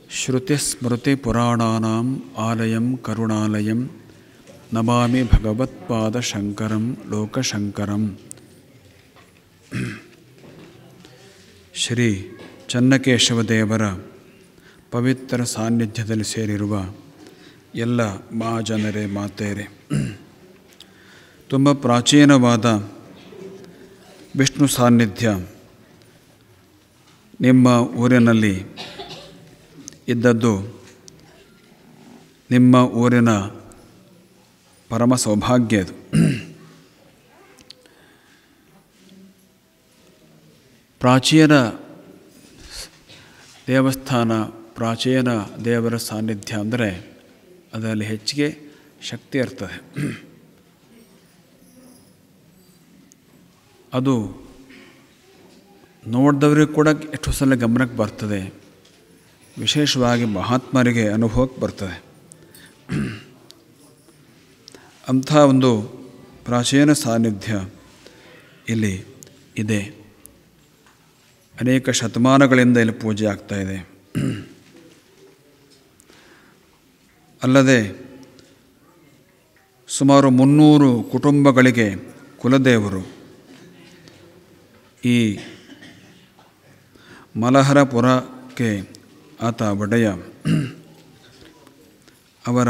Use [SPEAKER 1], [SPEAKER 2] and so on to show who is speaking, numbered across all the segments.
[SPEAKER 1] ಶ್ರುತಿಸ್ಮೃತಿಪುರಾಣಾನಾಂ ಆಲಯಂ ಕರುಣಾಲಯಂ ನಮಾಮಿ ಭಗವತ್ಪಾದಶಂಕರಂ ಲೋಕಶಂಕರಂ ಶ್ರೀ ಚನ್ನಕೇಶವ ದೇವರ ಪವಿತ್ರ ಸಾನ್ನಿಧ್ಯದಲ್ಲಿ ಸೇರಿರುವ ಎಲ್ಲ ಮಹಾಜನರೇ ಮಾತೆಯರೇ ತುಂಬ ಪ್ರಾಚೀನವಾದ ವಿಷ್ಣು ಸಾನ್ನಿಧ್ಯ ನಿಮ್ಮ ಊರಿನಲ್ಲಿ ಇದ್ದದ್ದು ನಿಮ್ಮ ಊರಿನ ಪರಮ ಸೌಭಾಗ್ಯ ಅದು ಪ್ರಾಚೀನ ದೇವಸ್ಥಾನ ಪ್ರಾಚೀನ ದೇವರ ಸಾನ್ನಿಧ್ಯ ಅಂದರೆ ಅದರಲ್ಲಿ ಹೆಚ್ಚಿಗೆ ಶಕ್ತಿ ಇರ್ತದೆ ಅದು ನೋಡಿದವ್ರಿಗೆ ಕೂಡ ಎಷ್ಟು ಸಲ ಗಮನಕ್ಕೆ ಬರ್ತದೆ ವಿಶೇಷವಾಗಿ ಮಹಾತ್ಮರಿಗೆ ಅನುಭವಕ್ಕೆ ಬರ್ತದೆ ಅಂಥ ಒಂದು ಪ್ರಾಚೀನ ಸಾನ್ನಿಧ್ಯ ಇಲ್ಲಿ ಇದೆ ಅನೇಕ ಶತಮಾನಗಳಿಂದ ಇಲ್ಲಿ ಪೂಜೆ ಆಗ್ತಾ ಇದೆ ಅಲ್ಲದೆ ಸುಮಾರು ಮುನ್ನೂರು ಕುಟುಂಬಗಳಿಗೆ ಕುಲದೇವರು ಈ ಮಲಹರಪುರಕ್ಕೆ ಆತ ಒಡೆಯ ಅವರ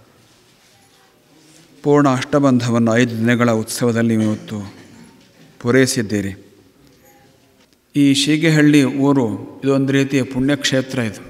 [SPEAKER 1] ಪೂರ್ಣ ಅಷ್ಟಬಂಧವನ್ನು ಐದು ದಿನಗಳ ಉತ್ಸವದಲ್ಲಿ ಇವತ್ತು ಪೂರೈಸಿದ್ದೀರಿ ಈ ಶೀಗೆಹಳ್ಳಿ ಊರು ಇದೊಂದು ರೀತಿಯ ಪುಣ್ಯಕ್ಷೇತ್ರ ಇದು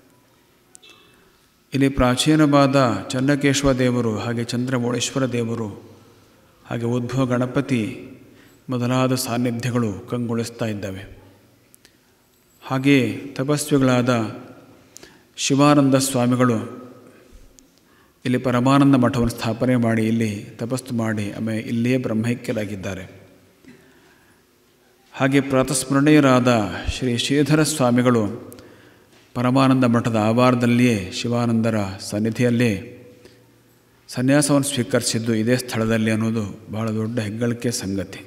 [SPEAKER 1] ಇಲ್ಲಿ ಪ್ರಾಚೀನವಾದ ಚನ್ನಕೇಶ್ವರ ದೇವರು ಹಾಗೆ ಚಂದ್ರಮೌಳೇಶ್ವರ ದೇವರು ಹಾಗೆ ಉದ್ಭವ ಗಣಪತಿ ಮೊದಲಾದ ಸಾನ್ನಿಧ್ಯಗಳು ಕಂಗೊಳಿಸ್ತಾ ಇದ್ದಾವೆ ಹಾಗೆಯೇ ತಪಸ್ವಿಗಳಾದ ಶಿವಾನಂದ ಸ್ವಾಮಿಗಳು ಇಲ್ಲಿ ಪರಮಾನಂದ ಮಠವನ್ನು ಸ್ಥಾಪನೆ ಮಾಡಿ ಇಲ್ಲಿ ತಪಸ್ಸು ಮಾಡಿ ಆಮೇಲೆ ಇಲ್ಲಿಯೇ ಬ್ರಹ್ಮೈಕ್ಯರಾಗಿದ್ದಾರೆ ಹಾಗೆ ಪ್ರಾತಸ್ಮರಣೀಯರಾದ ಶ್ರೀ ಶ್ರೀಧರ ಸ್ವಾಮಿಗಳು ಪರಮಾನಂದ ಮಠದ ಆವಾರದಲ್ಲಿಯೇ ಶಿವಾನಂದರ ಸನ್ನಿಧಿಯಲ್ಲೇ ಸನ್ಯಾಸವನ್ನು ಸ್ವೀಕರಿಸಿದ್ದು ಇದೇ ಸ್ಥಳದಲ್ಲಿ ಅನ್ನೋದು ಬಹಳ ದೊಡ್ಡ ಹೆಗ್ಗಳಿಕೆ ಸಂಗತಿ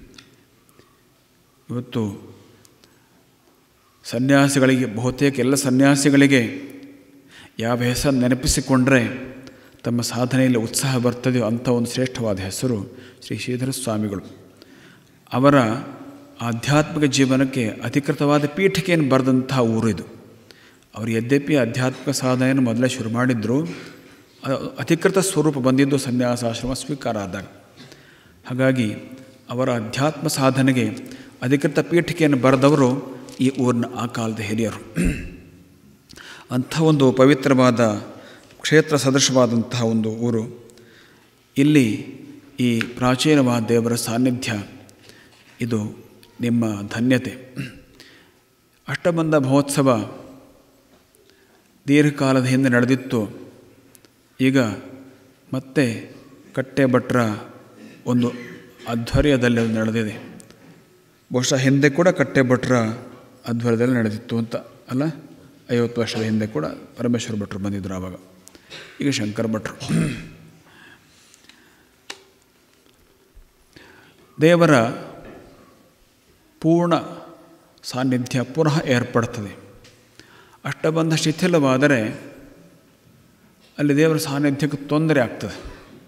[SPEAKER 1] ಇವತ್ತು ಸನ್ಯಾಸಿಗಳಿಗೆ ಬಹುತೇಕ ಎಲ್ಲ ಸನ್ಯಾಸಿಗಳಿಗೆ ಯಾವ ಹೆಸರು ನೆನಪಿಸಿಕೊಂಡ್ರೆ ತಮ್ಮ ಸಾಧನೆಯಲ್ಲಿ ಉತ್ಸಾಹ ಬರ್ತದೆಯೋ ಅಂಥ ಒಂದು ಶ್ರೇಷ್ಠವಾದ ಹೆಸರು ಶ್ರೀ ಶ್ರೀಧರ ಸ್ವಾಮಿಗಳು ಅವರ ಆಧ್ಯಾತ್ಮಿಕ ಜೀವನಕ್ಕೆ ಅಧಿಕೃತವಾದ ಪೀಠಿಕೆಯನ್ನು ಬರೆದಂತಹ ಊರು ಇದು ಅವರು ಯದ್ಯಪಿ ಆಧ್ಯಾತ್ಮಿಕ ಸಾಧನೆಯನ್ನು ಮೊದಲೇ ಶುರು ಮಾಡಿದ್ರು ಅಧಿಕೃತ ಸ್ವರೂಪ ಬಂದಿದ್ದು ಸನ್ಯಾಸಾಶ್ರಮ ಸ್ವೀಕಾರ ಆದಾಗ ಹಾಗಾಗಿ ಅವರ ಅಧ್ಯಾತ್ಮ ಸಾಧನೆಗೆ ಅಧಿಕೃತ ಪೀಠಿಕೆಯನ್ನು ಬರೆದವರು ಈ ಊರಿನ ಆ ಕಾಲದ ಹಿರಿಯರು ಅಂಥ ಒಂದು ಪವಿತ್ರವಾದ ಕ್ಷೇತ್ರ ಸದೃಶವಾದಂತಹ ಒಂದು ಊರು ಇಲ್ಲಿ ಈ ಪ್ರಾಚೀನವಾದ ದೇವರ ಸಾನ್ನಿಧ್ಯ ಇದು ನಿಮ್ಮ ಧನ್ಯತೆ ಅಷ್ಟಬಂಧ ಮಹೋತ್ಸವ ದೀರ್ಘಕಾಲದ ಹಿಂದೆ ನಡೆದಿತ್ತು ಈಗ ಮತ್ತೆ ಕಟ್ಟೆ ಭಟ್ರ ಒಂದು ಆಧ್ವರ್ಯದಲ್ಲಿ ಅದು ನಡೆದಿದೆ ಬಹುಶಃ ಹಿಂದೆ ಕೂಡ ಕಟ್ಟೆ ಭಟ್ರ ಆಧ್ವರ್ಯದಲ್ಲಿ ನಡೆದಿತ್ತು ಅಂತ ಅಲ್ಲ ಐವತ್ತು ವರ್ಷದ ಹಿಂದೆ ಕೂಡ ಪರಮೇಶ್ವರ ಭಟ್ರು ಬಂದಿದ್ದರು ಆವಾಗ ಈಗ ಶಂಕರ ಭಟ್ರು ದೇವರ ಪೂರ್ಣ ಸಾನ್ನಿಧ್ಯ ಪುನಃ ಏರ್ಪಡ್ತದೆ ಅಷ್ಟಬಂಧ ಶಿಥಿಲವಾದರೆ ಅಲ್ಲಿ ದೇವರ ಸಾನ್ನಿಧ್ಯಕ್ಕೆ ತೊಂದರೆ ಆಗ್ತದೆ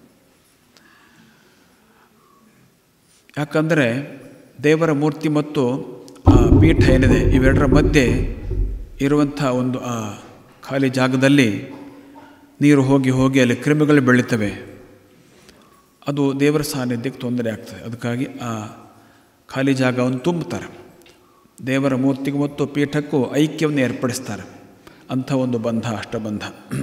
[SPEAKER 1] ಯಾಕಂದರೆ ದೇವರ ಮೂರ್ತಿ ಮತ್ತು ಆ ಪೀಠ ಏನಿದೆ ಇವೆರಡರ ಮಧ್ಯೆ ಇರುವಂಥ ಒಂದು ಆ ಖಾಲಿ ಜಾಗದಲ್ಲಿ ನೀರು ಹೋಗಿ ಹೋಗಿ ಅಲ್ಲಿ ಕ್ರಿಮಿಗಳು ಬೆಳೀತವೆ ಅದು ದೇವರ ಸಾನ್ನಿಧ್ಯಕ್ಕೆ ತೊಂದರೆ ಆಗ್ತದೆ ಅದಕ್ಕಾಗಿ ಆ ಖಾಲಿ ಜಾಗವನ್ನು ತುಂಬುತ್ತಾರೆ ದೇವರ ಮೂರ್ತಿಗೂ ಮತ್ತು ಪೀಠಕ್ಕೂ ಐಕ್ಯವನ್ನು ಏರ್ಪಡಿಸ್ತಾರೆ ಅಂಥ ಒಂದು ಬಂಧ ಅಷ್ಟಬಂಧ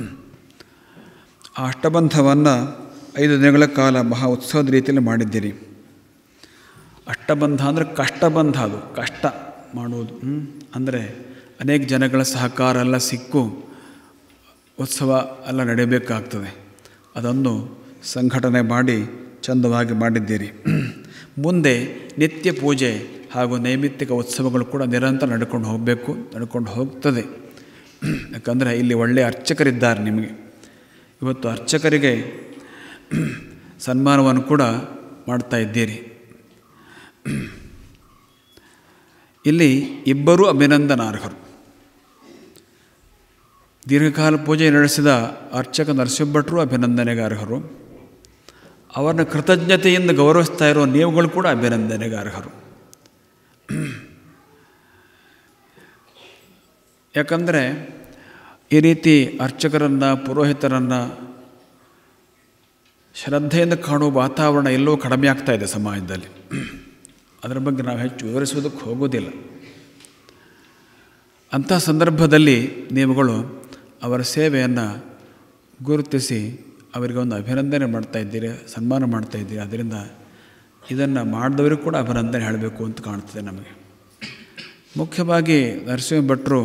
[SPEAKER 1] ಆ ಅಷ್ಟಬಂಧವನ್ನು ಐದು ದಿನಗಳ ಕಾಲ ಮಹಾ ಉತ್ಸವದ ರೀತಿಯಲ್ಲಿ ಮಾಡಿದ್ದೀರಿ ಅಷ್ಟಬಂಧ ಅಂದರೆ ಕಷ್ಟಬಂಧ ಅದು ಕಷ್ಟ ಮಾಡುವುದು ಅಂದರೆ ಅನೇಕ ಜನಗಳ ಸಹಕಾರ ಎಲ್ಲ ಸಿಕ್ಕು ಉತ್ಸವ ಎಲ್ಲ ನಡೆಯಬೇಕಾಗ್ತದೆ ಅದನ್ನು ಸಂಘಟನೆ ಮಾಡಿ ಚಂದವಾಗಿ ಮಾಡಿದ್ದೀರಿ ಮುಂದೆ ನಿತ್ಯ ಪೂಜೆ ಹಾಗೂ ನೈಮಿತ್ತಿಕ ಉತ್ಸವಗಳು ಕೂಡ ನಿರಂತರ ನಡ್ಕೊಂಡು ಹೋಗಬೇಕು ನಡ್ಕೊಂಡು ಹೋಗ್ತದೆ ಯಾಕಂದರೆ ಇಲ್ಲಿ ಒಳ್ಳೆಯ ಅರ್ಚಕರಿದ್ದಾರೆ ನಿಮಗೆ ಇವತ್ತು ಅರ್ಚಕರಿಗೆ ಸನ್ಮಾನವನ್ನು ಕೂಡ ಮಾಡ್ತಾ ಇದ್ದೀರಿ ಇಲ್ಲಿ ಇಬ್ಬರೂ ಅಭಿನಂದನಾರ್ಹರು ದೀರ್ಘಕಾಲ ಪೂಜೆ ನಡೆಸಿದ ಅರ್ಚಕ ನರಸಿಂಹಭಟ್ರು ಅಭಿನಂದನೆಗೆ ಅರ್ಹರು ಅವರನ್ನು ಕೃತಜ್ಞತೆಯಿಂದ ಗೌರವಿಸ್ತಾ ಇರೋ ನೀವುಗಳು ಕೂಡ ಅಭಿನಂದನೆಗೆ ಅರ್ಹರು ಯಾಕಂದರೆ ಈ ರೀತಿ ಅರ್ಚಕರನ್ನು ಪುರೋಹಿತರನ್ನು ಶ್ರದ್ಧೆಯಿಂದ ಕಾಣುವ ವಾತಾವರಣ ಎಲ್ಲೋ ಕಡಿಮೆ ಆಗ್ತಾ ಇದೆ ಸಮಾಜದಲ್ಲಿ ಅದರ ಬಗ್ಗೆ ನಾವು ಹೆಚ್ಚು ವಿವರಿಸುವುದಕ್ಕೆ ಹೋಗೋದಿಲ್ಲ ಅಂಥ ಸಂದರ್ಭದಲ್ಲಿ ನೀವುಗಳು ಅವರ ಸೇವೆಯನ್ನು ಗುರುತಿಸಿ ಅವರಿಗೆ ಒಂದು ಅಭಿನಂದನೆ ಮಾಡ್ತಾ ಇದ್ದೀರಿ ಸನ್ಮಾನ ಮಾಡ್ತಾ ಇದ್ದೀರಿ ಅದರಿಂದ ಇದನ್ನು ಮಾಡಿದವರಿಗೂ ಕೂಡ ಅಭಿನಂದನೆ ಹೇಳಬೇಕು ಅಂತ ಕಾಣ್ತದೆ ನಮಗೆ ಮುಖ್ಯವಾಗಿ ನರಸಿಂಹ ಭಟ್ರು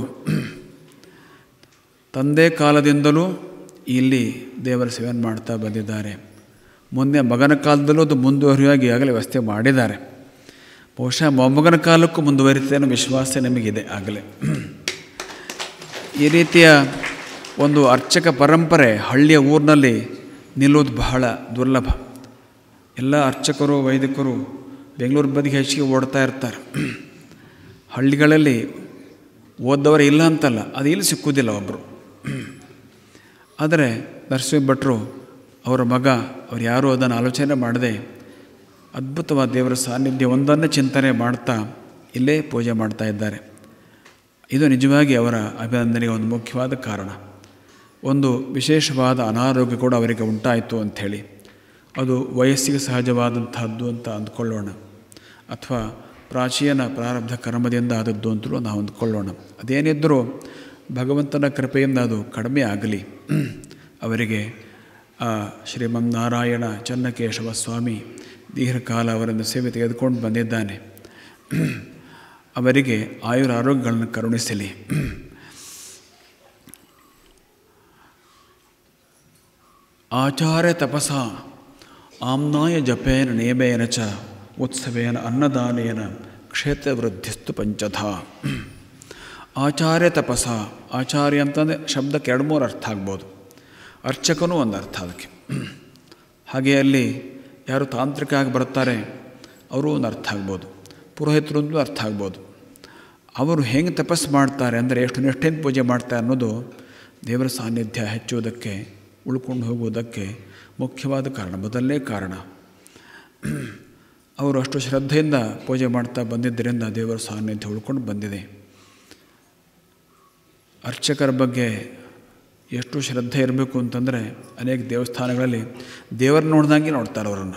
[SPEAKER 1] ತಂದೆ ಕಾಲದಿಂದಲೂ ಇಲ್ಲಿ ದೇವರ ಸೇವೆಯನ್ನು ಮಾಡ್ತಾ ಬಂದಿದ್ದಾರೆ ಮುಂದೆ ಮಗನ ಕಾಲದಲ್ಲೂ ಅದು ಮುಂದುವರಿಯಾಗಿ ಆಗಲೇ ವ್ಯವಸ್ಥೆ ಮಾಡಿದ್ದಾರೆ ಬಹುಶಃ ಮೊಮ್ಮಗನ ಕಾಲಕ್ಕೂ ಮುಂದುವರಿತದೆ ಅನ್ನೋ ವಿಶ್ವಾಸ ನಮಗಿದೆ ಆಗಲೇ ಈ ರೀತಿಯ ಒಂದು ಅರ್ಚಕ ಪರಂಪರೆ ಹಳ್ಳಿಯ ಊರಿನಲ್ಲಿ ನಿಲ್ಲುವುದು ಬಹಳ ದುರ್ಲಭ ಎಲ್ಲ ಅರ್ಚಕರು ವೈದಿಕರು ಬೆಂಗಳೂರು ಬದಿಗೆ ಹೆಚ್ಚಿಗೆ ಓಡ್ತಾ ಇರ್ತಾರೆ ಹಳ್ಳಿಗಳಲ್ಲಿ ಓದ್ದವರು ಇಲ್ಲ ಅಂತಲ್ಲ ಅದು ಇಲ್ಲಿ ಸಿಕ್ಕುವುದಿಲ್ಲ ಒಬ್ಬರು ಆದರೆ ನರಸಿಂಹ ಭಟ್ರು ಅವರ ಮಗ ಅವ್ರು ಯಾರೂ ಅದನ್ನು ಆಲೋಚನೆ ಮಾಡದೆ ಅದ್ಭುತವಾದ ದೇವರ ಸಾನ್ನಿಧ್ಯ ಒಂದನ್ನೇ ಚಿಂತನೆ ಮಾಡ್ತಾ ಇಲ್ಲೇ ಪೂಜೆ ಮಾಡ್ತಾ ಇದ್ದಾರೆ ಇದು ನಿಜವಾಗಿ ಅವರ ಅಭಿನಂದನೆಗೆ ಒಂದು ಮುಖ್ಯವಾದ ಕಾರಣ ಒಂದು ವಿಶೇಷವಾದ ಅನಾರೋಗ್ಯ ಕೂಡ ಅವರಿಗೆ ಉಂಟಾಯಿತು ಅಂಥೇಳಿ ಅದು ವಯಸ್ಸಿಗೆ ಸಹಜವಾದಂತಹದ್ದು ಅಂತ ಅಂದ್ಕೊಳ್ಳೋಣ ಅಥವಾ ಪ್ರಾಚೀನ ಪ್ರಾರಬ್ಧ ಕರ್ಮದಿಂದ ಆದದ್ದು ಅಂತಲೂ ನಾವು ಅಂದ್ಕೊಳ್ಳೋಣ ಅದೇನಿದ್ದರೂ ಭಗವಂತನ ಕೃಪೆಯಿಂದ ಅದು ಕಡಿಮೆ ಆಗಲಿ ಅವರಿಗೆ ಆ ಶ್ರೀಮನ್ನಾರಾಯಣ ಚನ್ನಕೇಶವ ಸ್ವಾಮಿ ದೀರ್ಘಕಾಲ ಅವರನ್ನು ಸೇವೆ ತೆಗೆದುಕೊಂಡು ಬಂದಿದ್ದಾನೆ ಅವರಿಗೆ ಆಯುರ ಆರೋಗ್ಯಗಳನ್ನು ಕರುಣಿಸಲಿ ಆಚಾರ್ಯ ತಪಸ ಆಮ್ನಾಯ ಜಪೇನ ನೇಮೇನ ಚ ಉತ್ಸವೇನ ಅನ್ನದಾನೇನ ಕ್ಷೇತ್ರ ವೃದ್ಧಿಸ್ತು ಪಂಚಧ ಆಚಾರ್ಯ ತಪಸ ಆಚಾರ್ಯ ಅಂತಂದರೆ ಶಬ್ದಕ್ಕೆ ಎರಡು ಮೂರು ಅರ್ಥ ಆಗ್ಬೋದು ಅರ್ಚಕನೂ ಒಂದು ಅರ್ಥ ಅದಕ್ಕೆ ಹಾಗೆ ಅಲ್ಲಿ ಯಾರು ತಾಂತ್ರಿಕ ಆಗಿ ಬರ್ತಾರೆ ಅವರು ಒಂದು ಅರ್ಥ ಆಗ್ಬೋದು ಪುರೋಹಿತರು ಅಂತಲೂ ಅರ್ಥ ಆಗ್ಬೋದು ಅವರು ಹೆಂಗೆ ತಪಸ್ಸು ಮಾಡ್ತಾರೆ ಅಂದರೆ ಎಷ್ಟು ನಿಷ್ಠೆಯಿಂದ ಪೂಜೆ ಮಾಡ್ತಾರೆ ಅನ್ನೋದು ದೇವರ ಸಾನ್ನಿಧ್ಯ ಹೆಚ್ಚುವುದಕ್ಕೆ ಉಳ್ಕೊಂಡು ಹೋಗುವುದಕ್ಕೆ ಮುಖ್ಯವಾದ ಕಾರಣ ಮೊದಲನೇ ಕಾರಣ ಅವರು ಅಷ್ಟು ಶ್ರದ್ಧೆಯಿಂದ ಪೂಜೆ ಮಾಡ್ತಾ ಬಂದಿದ್ದರಿಂದ ದೇವರ ಸಾನ್ನಿಧ್ಯ ಉಳ್ಕೊಂಡು ಬಂದಿದೆ ಅರ್ಚಕರ ಬಗ್ಗೆ ಎಷ್ಟು ಶ್ರದ್ಧೆ ಇರಬೇಕು ಅಂತಂದರೆ ಅನೇಕ ದೇವಸ್ಥಾನಗಳಲ್ಲಿ ದೇವರು ನೋಡ್ದಂಗೆ ನೋಡ್ತಾರೆ ಅವರನ್ನು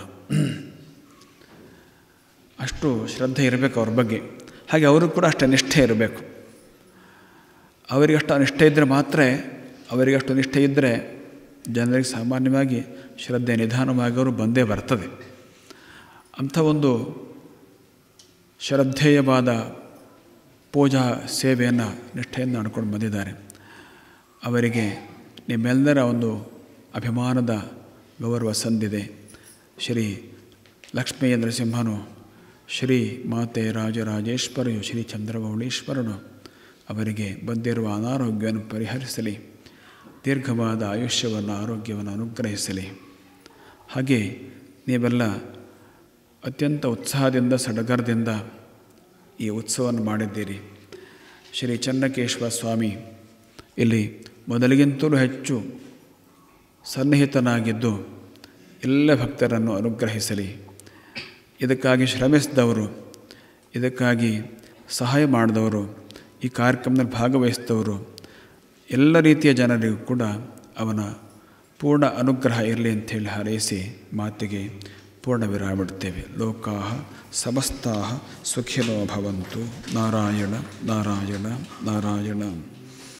[SPEAKER 1] ಅಷ್ಟು ಶ್ರದ್ಧೆ ಇರಬೇಕು ಅವ್ರ ಬಗ್ಗೆ ಹಾಗೆ ಅವ್ರಿಗೆ ಕೂಡ ಅಷ್ಟೇ ನಿಷ್ಠೆ ಇರಬೇಕು ಅವರಿಗಷ್ಟು ನಿಷ್ಠೆ ಇದ್ದರೆ ಮಾತ್ರ ಅವರಿಗಷ್ಟು ನಿಷ್ಠೆ ಇದ್ದರೆ ಜನರಿಗೆ ಸಾಮಾನ್ಯವಾಗಿ ಶ್ರದ್ಧೆ ನಿಧಾನವಾಗಿ ಅವರು ಬಂದೇ ಬರ್ತದೆ ಅಂಥ ಒಂದು ಶ್ರದ್ಧೇಯವಾದ ಪೂಜಾ ಸೇವೆಯನ್ನು ನಿಷ್ಠೆಯಿಂದ ನಡ್ಕೊಂಡು ಬಂದಿದ್ದಾರೆ ಅವರಿಗೆ ನಿಮ್ಮೆಲ್ಲರ ಒಂದು ಅಭಿಮಾನದ ಗೌರವ ಸಂದಿದೆ ಶ್ರೀ ಲಕ್ಷ್ಮೀ ನರಸಿಂಹನು ಶ್ರೀ ಮಾತೆ ರಾಜರಾಜೇಶ್ವರಿಯು ಶ್ರೀ ಚಂದ್ರಗೌಳೀಶ್ವರನು ಅವರಿಗೆ ಬಂದಿರುವ ಅನಾರೋಗ್ಯವನ್ನು ಪರಿಹರಿಸಲಿ ದೀರ್ಘವಾದ ಆಯುಷ್ಯವನ್ನು ಆರೋಗ್ಯವನ್ನು ಅನುಗ್ರಹಿಸಲಿ ಹಾಗೆ ನೀವೆಲ್ಲ ಅತ್ಯಂತ ಉತ್ಸಾಹದಿಂದ ಸಡಗರದಿಂದ ಈ ಉತ್ಸವವನ್ನು ಮಾಡಿದ್ದೀರಿ ಶ್ರೀ ಚನ್ನಕೇಶ್ವರ ಸ್ವಾಮಿ ಇಲ್ಲಿ ಮೊದಲಿಗಿಂತಲೂ ಹೆಚ್ಚು ಸನ್ನಿಹಿತನಾಗಿದ್ದು ಎಲ್ಲ ಭಕ್ತರನ್ನು ಅನುಗ್ರಹಿಸಲಿ ಇದಕ್ಕಾಗಿ ಶ್ರಮಿಸಿದವರು ಇದಕ್ಕಾಗಿ ಸಹಾಯ ಮಾಡಿದವರು ಈ ಕಾರ್ಯಕ್ರಮದಲ್ಲಿ ಭಾಗವಹಿಸಿದವರು ಎಲ್ಲ ರೀತಿಯ ಜನರಿಗೂ ಕೂಡ ಅವನ ಪೂರ್ಣ ಅನುಗ್ರಹ ಇರಲಿ ಅಂಥೇಳಿ ಹಾರೈಸಿ ಮಾತಿಗೆ ಪೂರ್ಣ ವಿರಾಮ ಬಿಡ್ತೇವೆ ಲೋಕಾ ಸಮಸ್ತಾ ಸುಖಿನೋ ಭವಂತು ನಾರಾಯಣ ನಾರಾಯಣ ನಾರಾಯಣ